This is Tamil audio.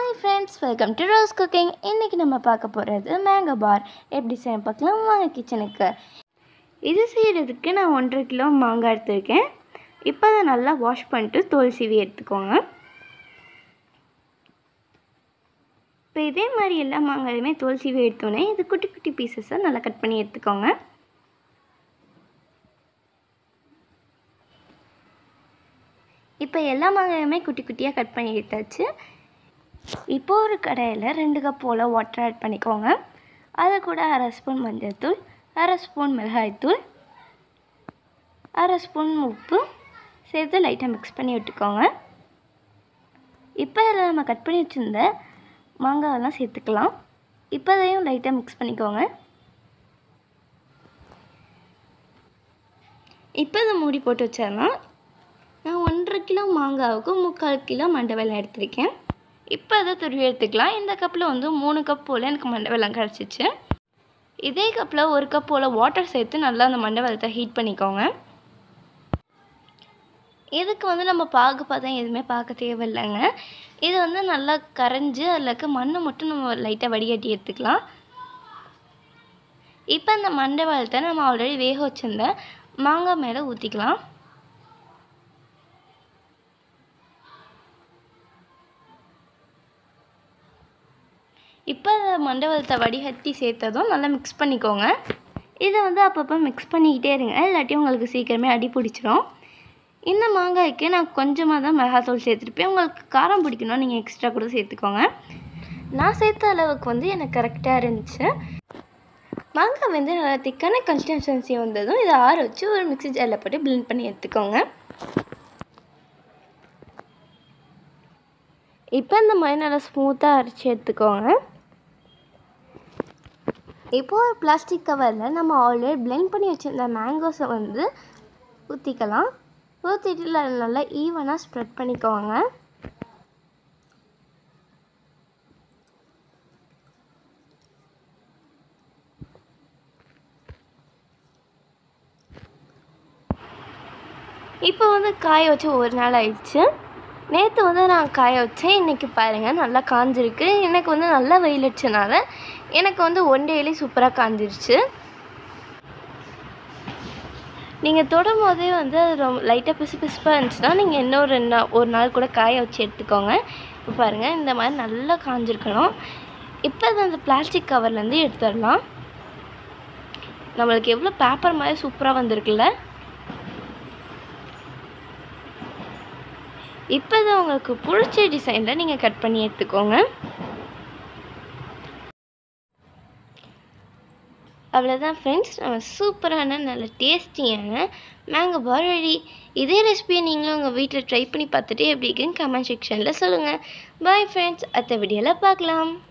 hi friends welcome to Rose Cooking இன்றைக்கி நம்ம பார்க்க போகிறது மேங்கோ பார் எப்படி செய்ய பார்க்கலாம் வாங்க கிச்சனுக்கு இது செய்கிறதுக்கு நான் ஒன்றரை கிலோ மாங்காய் எடுத்திருக்கேன் இப்போ அதை நல்லா வாஷ் பண்ணிட்டு தோல் சீவி எடுத்துக்கோங்க இப்போ இதே மாதிரி எல்லா மாங்காயுமே தோல் சீவி எடுத்தோன்னே இது குட்டி குட்டி பீசஸாக நல்லா கட் பண்ணி எடுத்துக்கோங்க இப்போ எல்லா மாங்காயுமே குட்டி குட்டியாக கட் பண்ணி எடுத்தாச்சு இப்போ ஒரு கடாயில் ரெண்டு கப் போல் வாட்டர் ஆட் பண்ணிக்கோங்க அது கூட அரை ஸ்பூன் மஞ்சள்தூள் அரை ஸ்பூன் மிளகாய்த்தூள் அரை ஸ்பூன் உப்பு சேர்த்து லைட்டாக மிக்ஸ் பண்ணி விட்டுக்கோங்க இப்போ இதில் நம்ம கட் பண்ணி வச்சுருந்த மாங்காயெல்லாம் சேர்த்துக்கலாம் இப்போ அதையும் லைட்டாக மிக்ஸ் பண்ணிக்கோங்க இப்போ இதை மூடி போட்டு வச்சிடலாம் நான் ஒன்றரை கிலோ மாங்காவுக்கு முக்கால் கிலோ மண்டை வெல்லம் எடுத்திருக்கேன் இப்போ அதை துருவி எடுத்துக்கலாம் இந்த கப்பில் வந்து மூணு கப் போல் எனக்கு மண்டை வெல்லம் கிடச்சிச்சு இதே கப்பில் ஒரு கப் போல் வாட்டர் சேர்த்து நல்லா அந்த மண்டை வெல்லத்தை ஹீட் பண்ணிக்கோங்க இதுக்கு வந்து நம்ம பாகு பதம் எதுவுமே பார்க்க தேவையில்லைங்க இது வந்து நல்லா கரைஞ்சி அதில் இருக்க மண்ணை மட்டும் நம்ம லைட்டாக வடிகட்டி எடுத்துக்கலாம் இப்போ இந்த மண்டை வெல்லத்தை நம்ம ஆல்ரெடி வேக வச்சுருந்த மாங்காய் மேலே ஊற்றிக்கலாம் இப்போ மண்டபத்தை வடிகட்டி சேர்த்ததும் நல்லா மிக்ஸ் பண்ணிக்கோங்க இதை வந்து அப்பப்போ மிக்ஸ் பண்ணிக்கிட்டே இருங்க இல்லாட்டி உங்களுக்கு சீக்கிரமே அடி பிடிச்சிரும் இந்த மாங்காய்க்கு நான் கொஞ்சமாக தான் மிளகாத்தூள் சேர்த்துருப்பேன் உங்களுக்கு காரம் பிடிக்கணும் நீங்கள் எக்ஸ்ட்ரா கூட சேர்த்துக்கோங்க நான் சேர்த்த அளவுக்கு வந்து எனக்கு கரெக்டாக இருந்துச்சு மாங்காய் வந்து நல்லா திக்கான கன்சிஸ்டன்சி வந்ததும் இதை ஆற வச்சு ஒரு மிக்ஸி ஜாரில் போட்டு பிளெண்ட் பண்ணி எடுத்துக்கோங்க இப்போ இந்த மாதிரி நல்லா ஸ்மூத்தாக அரைச்சி எடுத்துக்கோங்க இப்போது ஒரு பிளாஸ்டிக் கவரில் நம்ம ஆல்ரெடி பிளெண்ட் பண்ணி வச்சுருந்த மேங்கோஸை வந்து ஊற்றிக்கலாம் ஊற்றிட்டு நல்லா ஈவனாக ஸ்ப்ரெட் பண்ணிக்கோங்க இப்போ வந்து காய வச்சு ஒரு நாள் ஆயிடுச்சு நேற்று வந்து நான் காய வச்சேன் இன்றைக்கி பாருங்கள் நல்லா காஞ்சிருக்கு எனக்கு வந்து நல்லா வெயில் அடிச்சனால எனக்கு வந்து ஒன் டேலே சூப்பராக காஞ்சிருச்சு நீங்கள் தொடும் போதே வந்து அது ரொம்ப லைட்டாக பிசு பிசுப்பாக இருந்துச்சுன்னா நீங்கள் இன்னும் ரெண்டு நாள் ஒரு நாள் கூட காய வச்சு எடுத்துக்கோங்க இப்போ பாருங்கள் இந்த மாதிரி நல்லா காஞ்சிருக்கணும் இப்போ அது அந்த பிளாஸ்டிக் கவர்லேருந்து எடுத்துடலாம் நம்மளுக்கு எவ்வளோ பேப்பர் மாதிரி சூப்பராக வந்திருக்குல்ல இப்போ இது உங்களுக்கு பிடிச்ச டிசைனில் நீங்கள் கட் பண்ணி எடுத்துக்கோங்க அவ்வளோதான் ஃப்ரெண்ட்ஸ் நம்ம சூப்பரான நல்ல டேஸ்டியான மேங்கோ பார் ரெடி இதே ரெசிபியை நீங்களும் உங்கள் வீட்டில் ட்ரை பண்ணி பார்த்துட்டு எப்படி இருக்குன்னு கமெண்ட் செக்ஷனில் சொல்லுங்கள் பாய் ஃப்ரெண்ட்ஸ் அடுத்த வீடியோவில் பார்க்கலாம்